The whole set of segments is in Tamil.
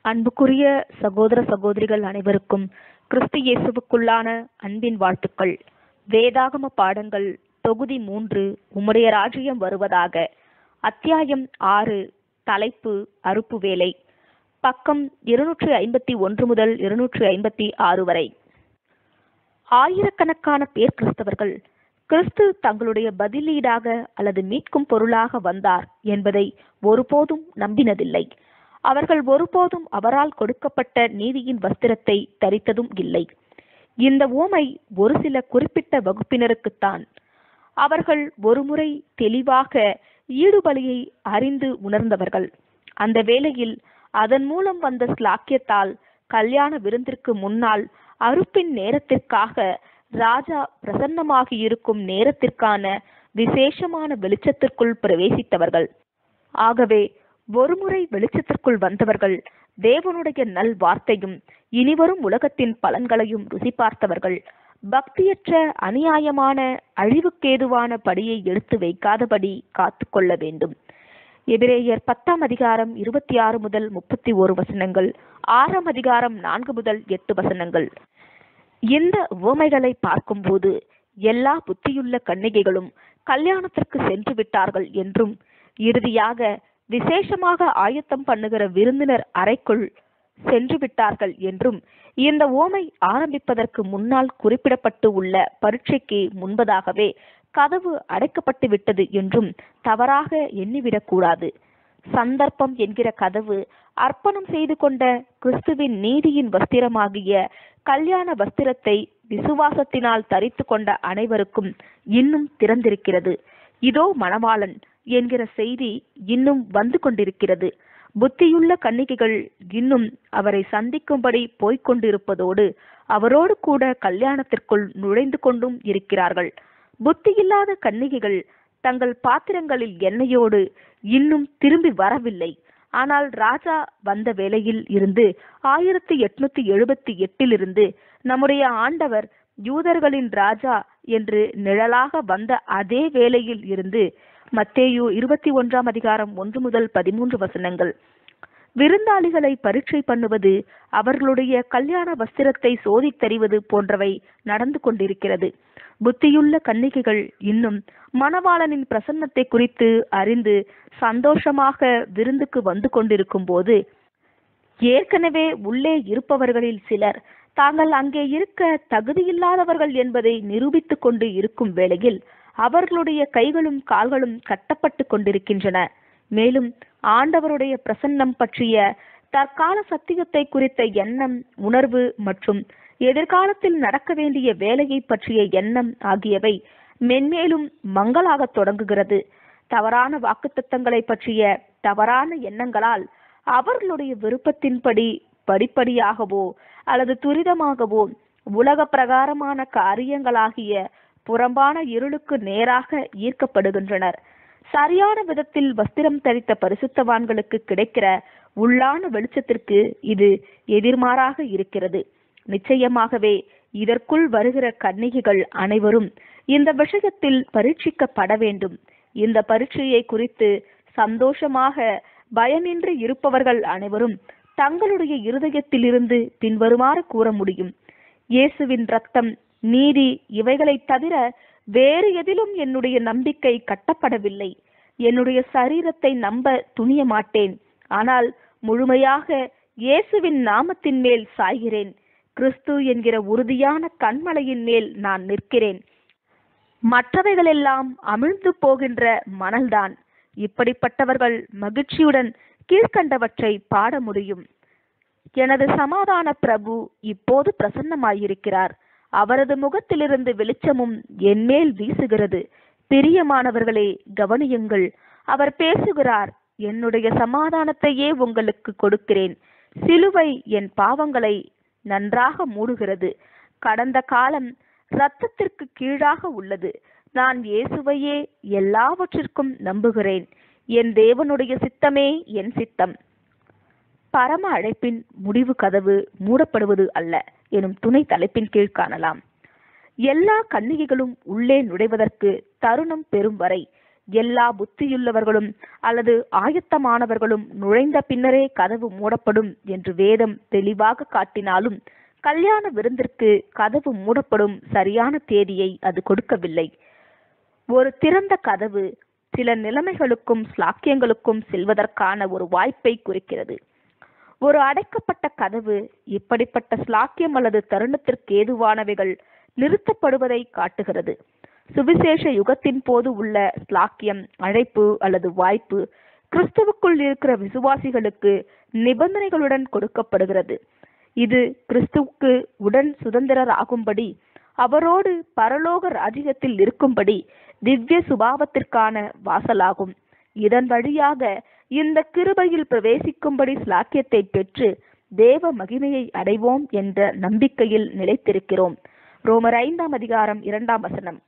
அன்புக்குரிய சகோதர சகோதரிகள் அனைவருக்கும் கிறிஸ்து இயேசுவுக்குள்ளான அன்பின் வாழ்த்துக்கள் வேதாகம பாடங்கள் தொகுதி மூன்று உம்முடைய ராஜ்யம் வருவதாக அத்தியாயம் ஆறு தலைப்பு அறுப்பு வேலை பக்கம் இருநூற்றி ஐம்பத்தி ஒன்று முதல் இருநூற்றி ஐம்பத்தி ஆறு வரை ஆயிரக்கணக்கான பேர் கிறிஸ்தவர்கள் கிறிஸ்து தங்களுடைய பதிலீடாக அல்லது மீட்கும் பொருளாக வந்தார் என்பதை ஒருபோதும் நம்பினதில்லை அவர்கள் ஒருபோதும் அவரால் கொடுக்கப்பட்ட நீதியின் வஸ்திரத்தை தரித்ததும் இல்லை இந்த ஓமை ஒரு சில குறிப்பிட்ட வகுப்பினருக்குத்தான் அவர்கள் ஒருமுறை தெளிவாக ஈடுபலியை அறிந்து உணர்ந்தவர்கள் அந்த வேளையில் அதன் மூலம் வந்த ஸ்லாக்கியத்தால் கல்யாண விருந்திற்கு முன்னால் அறுப்பின் நேரத்திற்காக ராஜா பிரசன்னமாகி இருக்கும் நேரத்திற்கான விசேஷமான வெளிச்சத்திற்குள் பிரவேசித்தவர்கள் ஆகவே ஒருமுறை வெளிச்சத்திற்குள் வந்தவர்கள் தேவனுடைய நல் வார்த்தையும் இனிவரும் உலகத்தின் பலன்களையும் ருசி பார்த்தவர்கள் பக்தியற்ற அநியாயமான அழிவுக்கேதுவான படியை எடுத்து வைக்காதபடி காத்து கொள்ள வேண்டும் எபிரேயர் பத்தாம் அதிகாரம் இருபத்தி ஆறு முதல் முப்பத்தி ஓரு வசனங்கள் ஆறாம் அதிகாரம் நான்கு முதல் எட்டு வசனங்கள் இந்த உவமைகளை பார்க்கும்போது எல்லா புத்தியுள்ள கன்னிகைகளும் கல்யாணத்திற்கு சென்று விட்டார்கள் என்றும் இறுதியாக விசேஷமாக ஆயத்தம் பண்ணுகிற விருந்தினர் அறைக்குள் சென்று விட்டார்கள் என்றும் இந்த ஓமை ஆரம்பிப்பதற்கு முன்னால் குறிப்பிடப்பட்டு உள்ள பரீட்சைக்கு முன்பதாகவே கதவு அடைக்கப்பட்டு விட்டது என்றும் தவறாக எண்ணிவிடக்கூடாது சந்தர்ப்பம் என்கிற கதவு அர்ப்பணம் செய்து கொண்ட கிறிஸ்துவின் நீதியின் வஸ்திரமாகிய கல்யாண வஸ்திரத்தை விசுவாசத்தினால் தரித்து கொண்ட அனைவருக்கும் இன்னும் திறந்திருக்கிறது இதோ மணவாளன் என்கிற செய்தி இன்னும் வந்து கொண்டிருக்கிறது புத்தியுள்ள கன்னிகைகள் இன்னும் அவரை சந்திக்கும்படி போய்க் கொண்டிருப்பதோடு அவரோடு கூட கல்யாணத்திற்குள் நுழைந்து கொண்டும் இருக்கிறார்கள் புத்தியில்லாத கன்னிகைகள் தங்கள் பாத்திரங்களில் எண்ணெயோடு இன்னும் திரும்பி வரவில்லை ஆனால் ராஜா வந்த வேளையில் இருந்து ஆயிரத்தி எட்நூத்தி எழுபத்தி எட்டிலிருந்து நம்முடைய ஆண்டவர் யூதர்களின் ராஜா என்று நிழலாக வந்த அதே வேளையில் இருந்து மத்தேயு இருபத்தி ஒன்றாம் அதிகாரம் ஒன்று முதல் பதிமூன்று வசனங்கள் விருந்தாளிகளை பரீட்சை பண்ணுவது அவர்களுடைய கல்யாண வஸ்திரத்தை சோதித்தறிவது போன்றவை நடந்து கொண்டிருக்கிறது புத்தியுள்ள கன்னிகைகள் இன்னும் மணவாளனின் பிரசன்னத்தை குறித்து அறிந்து சந்தோஷமாக விருந்துக்கு வந்து கொண்டிருக்கும் போது ஏற்கனவே உள்ளே இருப்பவர்களில் சிலர் தாங்கள் அங்கே இருக்க தகுதியில்லாதவர்கள் என்பதை நிரூபித்துக் கொண்டு இருக்கும் வேளையில் அவர்களுடைய கைகளும் கால்களும் கட்டப்பட்டு கொண்டிருக்கின்றன மேலும் ஆண்டவருடைய பிரசன்னம் பற்றிய தற்கால சத்தியத்தை குறித்த எண்ணம் உணர்வு மற்றும் எதிர்காலத்தில் நடக்க வேண்டிய வேலையை பற்றிய எண்ணம் ஆகியவை மென்மேலும் மங்களாக தொடங்குகிறது தவறான வாக்குத்தத்தங்களை பற்றிய தவறான எண்ணங்களால் அவர்களுடைய விருப்பத்தின்படி படிப்படியாகவோ அல்லது துரிதமாகவோ உலக பிரகாரமான காரியங்களாகிய புறம்பான இருளுக்கு நேராக ஈர்க்கப்படுகின்றனர் சரியான விதத்தில் வஸ்திரம் தரித்த பரிசுத்தவான்களுக்கு கிடைக்கிற உள்ளான வெளிச்சத்திற்கு இது எதிர்மாறாக இருக்கிறது நிச்சயமாகவே இதற்குள் வருகிற கன்னிகைகள் அனைவரும் இந்த விஷயத்தில் பரீட்சிக்கப்பட வேண்டும் இந்த பரீட்சையை குறித்து சந்தோஷமாக பயமின்றி இருப்பவர்கள் அனைவரும் தங்களுடைய இருதயத்திலிருந்து பின்வருமாறு கூற முடியும் இயேசுவின் ரத்தம் நீதி இவைகளை தவிர வேறு எதிலும் என்னுடைய நம்பிக்கை கட்டப்படவில்லை என்னுடைய சரீரத்தை நம்ப துணிய மாட்டேன் ஆனால் முழுமையாக இயேசுவின் நாமத்தின் மேல் சாய்கிறேன் கிறிஸ்து என்கிற உறுதியான கண்மலையின் மேல் நான் நிற்கிறேன் மற்றவைகளெல்லாம் அமிழ்ந்து போகின்ற மணல்தான் இப்படிப்பட்டவர்கள் மகிழ்ச்சியுடன் கீழ்கண்டவற்றை பாட முடியும் எனது சமாதான பிரபு இப்போது பிரசன்னமாயிருக்கிறார் அவரது முகத்திலிருந்து வெளிச்சமும் என்மேல் வீசுகிறது பிரியமானவர்களே கவனியுங்கள் அவர் பேசுகிறார் என்னுடைய சமாதானத்தையே உங்களுக்கு கொடுக்கிறேன் சிலுவை என் பாவங்களை நன்றாக மூடுகிறது கடந்த காலம் இரத்தத்திற்கு கீழாக உள்ளது நான் இயேசுவையே எல்லாவற்றிற்கும் நம்புகிறேன் என் தேவனுடைய சித்தமே என் சித்தம் பரம அழைப்பின் முடிவு கதவு மூடப்படுவது அல்ல எனும் துணை தலைப்பின் கீழ் காணலாம் எல்லா கன்னிகைகளும் உள்ளே நுழைவதற்கு தருணம் பெறும் வரை எல்லா புத்தியுள்ளவர்களும் அல்லது ஆயத்தமானவர்களும் நுழைந்த பின்னரே கதவு மூடப்படும் என்று வேதம் தெளிவாக காட்டினாலும் கல்யாண விருந்திற்கு கதவு மூடப்படும் சரியான தேதியை அது கொடுக்கவில்லை ஒரு திறந்த கதவு சில நிலைமைகளுக்கும் ஸ்லாக்கியங்களுக்கும் செல்வதற்கான ஒரு வாய்ப்பை குறிக்கிறது ஒரு அடைக்கப்பட்ட கதவு இப்படிப்பட்ட ஸ்லாக்கியம் அல்லது தருணத்திற்கு ஏதுவானவைகள் நிறுத்தப்படுவதை காட்டுகிறது சுவிசேஷ யுகத்தின் போது உள்ள ஸ்லாக்கியம் அழைப்பு அல்லது வாய்ப்பு கிறிஸ்துவுக்குள் இருக்கிற விசுவாசிகளுக்கு நிபந்தனைகளுடன் கொடுக்கப்படுகிறது இது கிறிஸ்துவுக்கு உடன் சுதந்திரர் ஆகும்படி அவரோடு பரலோக ராஜ்யத்தில் இருக்கும்படி திவ்ய சுபாவத்திற்கான வாசலாகும் இதன் வழியாக இந்த கிருபையில் பிரவேசிக்கும்படி ஸ்லாக்கியத்தை பெற்று தேவ மகிமையை அடைவோம் என்ற நம்பிக்கையில் நிலைத்திருக்கிறோம் ரோமர் ஐந்தாம் அதிகாரம் இரண்டாம் வசனம்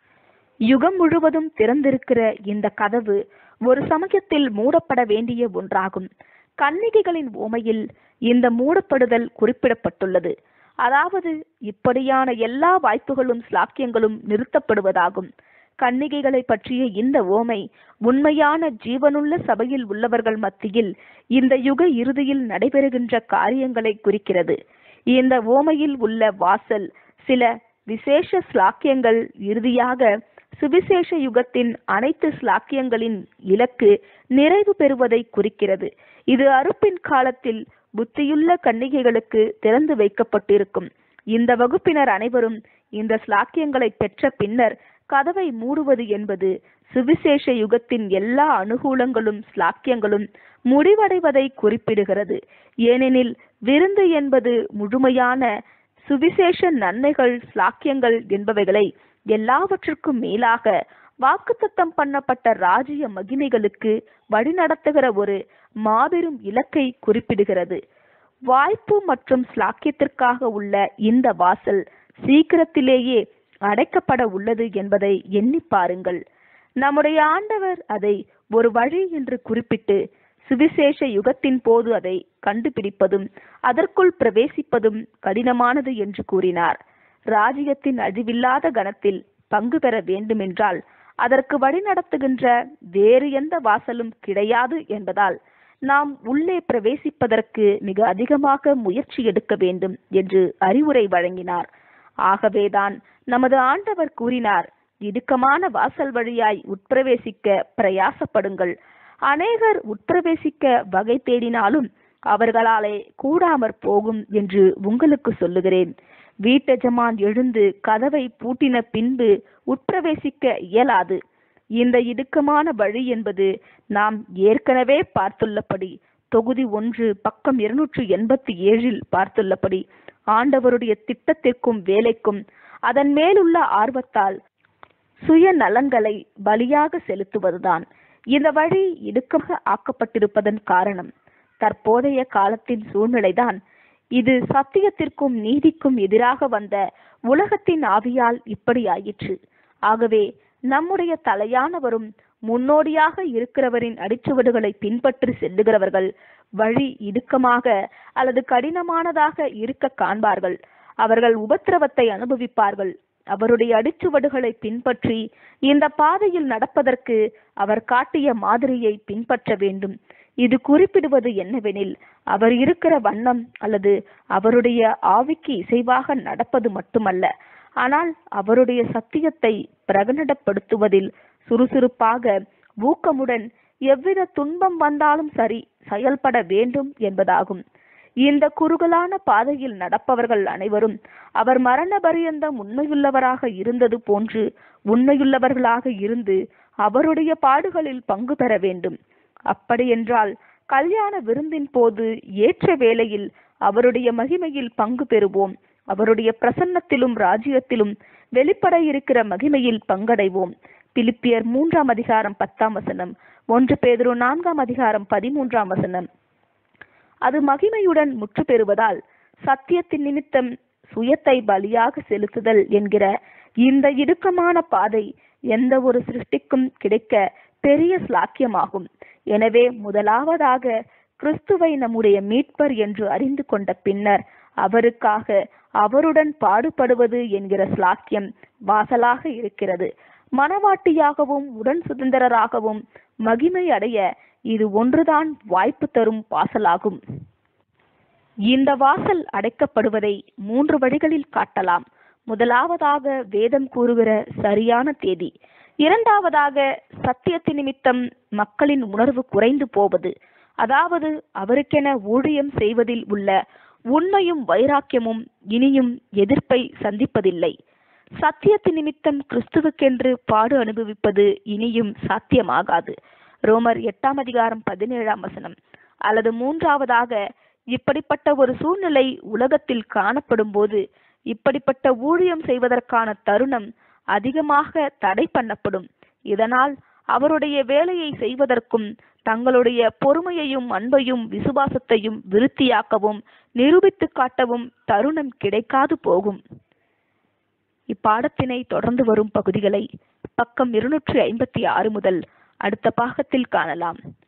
யுகம் முழுவதும் திறந்திருக்கிற இந்த கதவு ஒரு சமயத்தில் மூடப்பட வேண்டிய ஒன்றாகும் கன்னிகைகளின் உமையில் இந்த மூடப்படுதல் குறிப்பிடப்பட்டுள்ளது அதாவது இப்படியான எல்லா வாய்ப்புகளும் ஸ்லாக்கியங்களும் நிறுத்தப்படுவதாகும் கன்னிகைகளை பற்றிய இந்த ஓமை உண்மையான ஜீவனுள்ள சபையில் உள்ளவர்கள் மத்தியில் இந்த யுக இறுதியில் நடைபெறுகின்ற காரியங்களை குறிக்கிறது இந்த ஓமையில் உள்ள வாசல் சில விசேஷ ஸ்லாக்கியங்கள் இறுதியாக சுவிசேஷ யுகத்தின் அனைத்து ஸ்லாக்கியங்களின் இலக்கு நிறைவு பெறுவதை குறிக்கிறது இது அறுப்பின் காலத்தில் புத்தியுள்ள கன்னிகைகளுக்கு திறந்து வைக்கப்பட்டிருக்கும் இந்த வகுப்பினர் அனைவரும் இந்த ஸ்லாக்கியங்களை பெற்ற பின்னர் கதவை மூடுவது என்பது சுவிசேஷ யுகத்தின் எல்லா அனுகூலங்களும் ஸ்லாக்கியங்களும் முடிவடைவதை குறிப்பிடுகிறது ஏனெனில் விருந்து என்பது முழுமையான சுவிசேஷ நன்மைகள் ஸ்லாக்கியங்கள் என்பவைகளை எல்லாவற்றுக்கும் மேலாக வாக்குத்தத்தம் பண்ணப்பட்ட ராஜ்ய மகிமைகளுக்கு வழிநடத்துகிற ஒரு மாபெரும் இலக்கை குறிப்பிடுகிறது வாய்ப்பு மற்றும் ஸ்லாக்கியத்திற்காக உள்ள இந்த வாசல் சீக்கிரத்திலேயே அடைக்கப்பட உள்ளது என்பதை எண்ணி பாருங்கள் நம்முடைய ஆண்டவர் அதை ஒரு வழி என்று குறிப்பிட்டு சுவிசேஷ யுகத்தின் போது அதை கண்டுபிடிப்பதும் அதற்குள் பிரவேசிப்பதும் கடினமானது என்று கூறினார் ராஜ்யத்தின் அழிவில்லாத கணத்தில் பங்கு பெற வேண்டுமென்றால் அதற்கு வழிநடத்துகின்ற வேறு எந்த வாசலும் கிடையாது என்பதால் நாம் உள்ளே பிரவேசிப்பதற்கு மிக அதிகமாக முயற்சி எடுக்க வேண்டும் என்று அறிவுரை வழங்கினார் ஆகவேதான் நமது ஆண்டவர் கூறினார் இடுக்கமான வாசல் வழியாய் உட்பிரவேசிக்க பிரயாசப்படுங்கள் அநேகர் உட்பிரவேசிக்க வகை தேடினாலும் அவர்களாலே கூடாமற் போகும் என்று உங்களுக்கு சொல்லுகிறேன் வீட்டெஜமான் எழுந்து கதவை பூட்டின பின்பு உட்பிரவேசிக்க இயலாது இந்த இடுக்கமான வழி என்பது நாம் ஏற்கனவே பார்த்துள்ளபடி தொகுதி ஒன்று பக்கம் இருநூற்று எண்பத்தி ஏழில் பார்த்துள்ளபடி ஆண்டவருடைய திட்டத்திற்கும் வேலைக்கும் அதன் மேலுள்ள ஆர்வத்தால் சுய நலன்களை பலியாக செலுத்துவதுதான் இந்த வழி இடுக்கமாக ஆக்கப்பட்டிருப்பதன் காரணம் தற்போதைய காலத்தின் சூழ்நிலைதான் இது சத்தியத்திற்கும் நீதிக்கும் எதிராக வந்த உலகத்தின் ஆவியால் இப்படி ஆயிற்று ஆகவே நம்முடைய தலையானவரும் முன்னோடியாக இருக்கிறவரின் அடிச்சுவடுகளை பின்பற்றி செல்லுகிறவர்கள் வழி இடுக்கமாக அல்லது கடினமானதாக இருக்க காண்பார்கள் அவர்கள் உபத்திரவத்தை அனுபவிப்பார்கள் அவருடைய அடிச்சுவடுகளை பின்பற்றி இந்த பாதையில் நடப்பதற்கு அவர் காட்டிய மாதிரியை பின்பற்ற வேண்டும் இது குறிப்பிடுவது என்னவெனில் அவர் இருக்கிற வண்ணம் அல்லது அவருடைய ஆவிக்கு இசைவாக நடப்பது மட்டுமல்ல ஆனால் அவருடைய சத்தியத்தை பிரகடனப்படுத்துவதில் சுறுசுறுப்பாக ஊக்கமுடன் எவ்வித துன்பம் வந்தாலும் சரி செயல்பட வேண்டும் என்பதாகும் இந்த குறுகலான பாதையில் நடப்பவர்கள் அனைவரும் அவர் மரண பரியந்தம் உண்மையுள்ளவராக இருந்தது போன்று உண்மையுள்ளவர்களாக இருந்து அவருடைய பாடுகளில் பங்கு பெற வேண்டும் அப்படியென்றால் கல்யாண விருந்தின் போது ஏற்ற வேளையில் அவருடைய மகிமையில் பங்கு பெறுவோம் அவருடைய பிரசன்னத்திலும் ராஜ்யத்திலும் வெளிப்பட இருக்கிற மகிமையில் பங்கடைவோம் பிலிப்பியர் மூன்றாம் அதிகாரம் பத்தாம் வசனம் ஒன்று பேதுரு நான்காம் அதிகாரம் பதிமூன்றாம் வசனம் அது மகிமையுடன் முற்று பெறுவதால் சத்தியத்தின் நிமித்தம் சுயத்தை பலியாக செலுத்துதல் என்கிற இந்த இடுக்கமான பாதை எந்த ஒரு சிருஷ்டிக்கும் கிடைக்க பெரிய ஸ்லாக்கியமாகும் எனவே முதலாவதாக கிறிஸ்துவை நம்முடைய மீட்பர் என்று அறிந்து கொண்ட பின்னர் அவருக்காக அவருடன் பாடுபடுவது என்கிற ஸ்லாக்கியம் வாசலாக இருக்கிறது மனவாட்டியாகவும் உடன் சுதந்திரராகவும் மகிமை அடைய இது ஒன்றுதான் வாய்ப்பு தரும் வாசலாகும் இந்த வாசல் அடைக்கப்படுவதை மூன்று வழிகளில் காட்டலாம் முதலாவதாக வேதம் கூறுகிற சரியான தேதி இரண்டாவதாக சத்தியத்து நிமித்தம் மக்களின் உணர்வு குறைந்து போவது அதாவது அவருக்கென ஊழியம் செய்வதில் உள்ள உண்மையும் வைராக்கியமும் இனியும் எதிர்ப்பை சந்திப்பதில்லை சத்தியத்து நிமித்தம் கிறிஸ்துவுக்கென்று பாடு அனுபவிப்பது இனியும் சாத்தியமாகாது ரோமர் எட்டாம் அதிகாரம் பதினேழாம் வசனம் அல்லது மூன்றாவதாக இப்படிப்பட்ட ஒரு சூழ்நிலை உலகத்தில் காணப்படும் போது இப்படிப்பட்ட ஊழியம் செய்வதற்கான தருணம் அதிகமாக தடை பண்ணப்படும் இதனால் அவருடைய வேலையை செய்வதற்கும் தங்களுடைய பொறுமையையும் அன்பையும் விசுவாசத்தையும் விருத்தியாக்கவும் நிரூபித்து காட்டவும் தருணம் கிடைக்காது போகும் இப்பாடத்தினை தொடர்ந்து வரும் பகுதிகளை பக்கம் இருநூற்றி ஐம்பத்தி ஆறு முதல் அடுத்த பாகத்தில் காணலாம்